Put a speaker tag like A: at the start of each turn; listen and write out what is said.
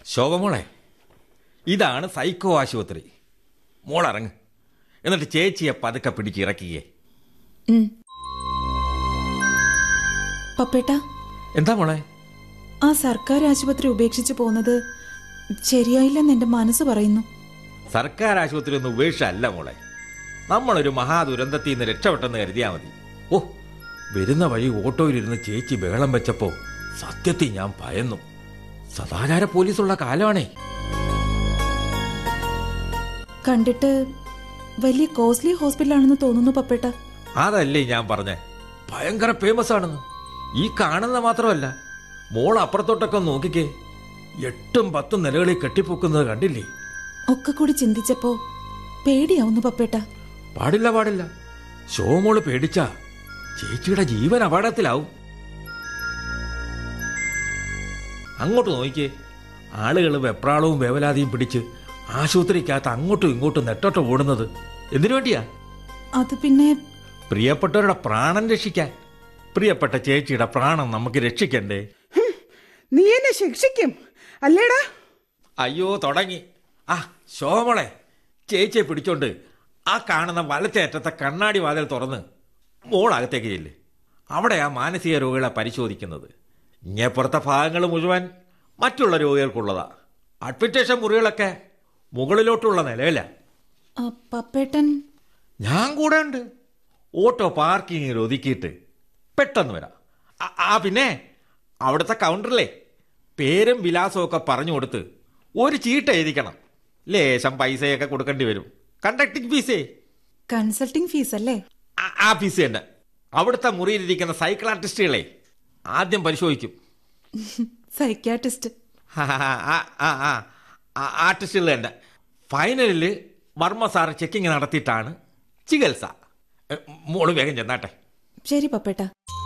A: ശോഭമോളെ ഇതാണ് സൈക്കോ ആശുപത്രി മോളിറങ്ങ് എന്നിട്ട് ചേച്ചിയെ പതുക്കെ പിടിച്ചിറക്കിയേ
B: ഉം. പപ്പേട്ട
A: എന്താ മോളെ
B: ആ സർക്കാർ ആശുപത്രി ഉപേക്ഷിച്ചു പോകുന്നത് ശരിയായില്ലെന്ന് എന്റെ മനസ്സ് പറയുന്നു
A: സർക്കാർ ആശുപത്രി ഒന്നും ഉപേക്ഷല്ല മോളെ നമ്മളൊരു മഹാദുരന്തത്തിൽ നിന്ന് രക്ഷപ്പെട്ടെന്ന് കരുതിയാൽ മതി ഓ വരുന്ന വഴി ഓട്ടോയിലിരുന്ന് ചേച്ചി ബഹളം വെച്ചപ്പോ സത്യത്തിൽ ഞാൻ ഭയന്നു സദാചാര പോലീസുള്ള കാലമാണേ
B: കണ്ടിട്ട് വലിയ കോസ്റ്റ്ലി ഹോസ്പിറ്റലാണെന്ന് തോന്നുന്നു പപ്പേട്ട
A: അതല്ലേ ഞാൻ പറഞ്ഞേ ഭയങ്കര ഫേമസ് ആണെന്ന് ഈ കാണുന്ന മാത്രമല്ല മോൾ അപ്പുറത്തോട്ടൊക്കെ ഒന്ന് നോക്കിക്കേ എട്ടും പത്തും നിലകളിൽ കെട്ടിപ്പൊക്കുന്നത് കണ്ടില്ലേ
B: ഒക്കെ കൂടി ചിന്തിച്ചപ്പോ പേടിയാവുന്നു പപ്പേട്ട
A: പാടില്ല പാടില്ല ശോമോള് പേടിച്ചാ ചേച്ചിയുടെ ജീവൻ അപകടത്തിലാവും അങ്ങോട്ട് നോക്കിക്കേ ആളുകൾ വെപ്രാളവും വേവലാതിയും പിടിച്ച് ആശുപത്രിക്കകത്ത് അങ്ങോട്ടും ഇങ്ങോട്ടും നെട്ടോട്ട് ഓടുന്നത് എന്തിനു വേണ്ടിയാ
B: അത് പിന്നെ
A: പ്രിയപ്പെട്ടവരുടെ പ്രാണൻ രക്ഷിക്കാൻ പ്രിയപ്പെട്ട ചേച്ചിയുടെ പ്രാണൻ നമുക്ക് രക്ഷിക്കണ്ടേ
C: ഹും, നീ എന്നെ ശിക്ഷിക്കും അല്ലേടാ
A: അയ്യോ തുടങ്ങി ആ ശോമളെ ചേച്ചിയെ പിടിച്ചോണ്ട് ആ കാണുന്ന വലത്തേറ്റത്തെ കണ്ണാടി വാതിൽ തുറന്ന് മോളകത്തേക്ക് ചെല്ല് അവിടെ ആ മാനസിക രോഗികളെ പരിശോധിക്കുന്നത് ഇങ്ങേപ്പുറത്തെ ഭാഗങ്ങൾ മുഴുവൻ മറ്റുള്ള രോഗികൾക്കുള്ളതാ അഡ്മിറ്റേഷൻ മുറികളൊക്കെ മുകളിലോട്ടുള്ള നിലവില
B: ആ, പപ്പേട്ടൻ
A: ഞാൻ കൂടെ ഉണ്ട് ഓട്ടോ പാർക്കിങ്ങിൽ ഒതുക്കിയിട്ട് പെട്ടെന്ന് വരാം ആ- ആ പിന്നെ അവിടുത്തെ കൗണ്ടറിലെ പേരും വിലാസവും ഒക്കെ പറഞ്ഞു കൊടുത്ത് ഒരു ചീട്ട് എഴുതിക്കണം ലേശം പൈസയൊക്കെ കൊടുക്കേണ്ടി വരും കണ്ടക്ടിങ് ഫീസേ
B: കൺസൾട്ടിംഗ് ഫീസ് അല്ലേ
A: ആ- ആ ഫീസ് തന്നെ അവിടുത്തെ മുറിയിലിരിക്കുന്ന സൈക്കിൾ ആർട്ടിസ്റ്റുകളെ ആദ്യം പരിശോധിക്കും
B: സൈക്യാട്രിസ്റ്റ്
A: ആ, ആ, ആ, ആ, ആ, ആർട്ടിസ്റ്റുകൾ തന്നെ ഫൈനലിൽ വർമ്മ സാറ് ചെക്കിങ് നടത്തിയിട്ടാണ് ചികിത്സ എ, മോള് വേഗം ചെന്നാട്ടെ
B: ശരി പപ്പേട്ട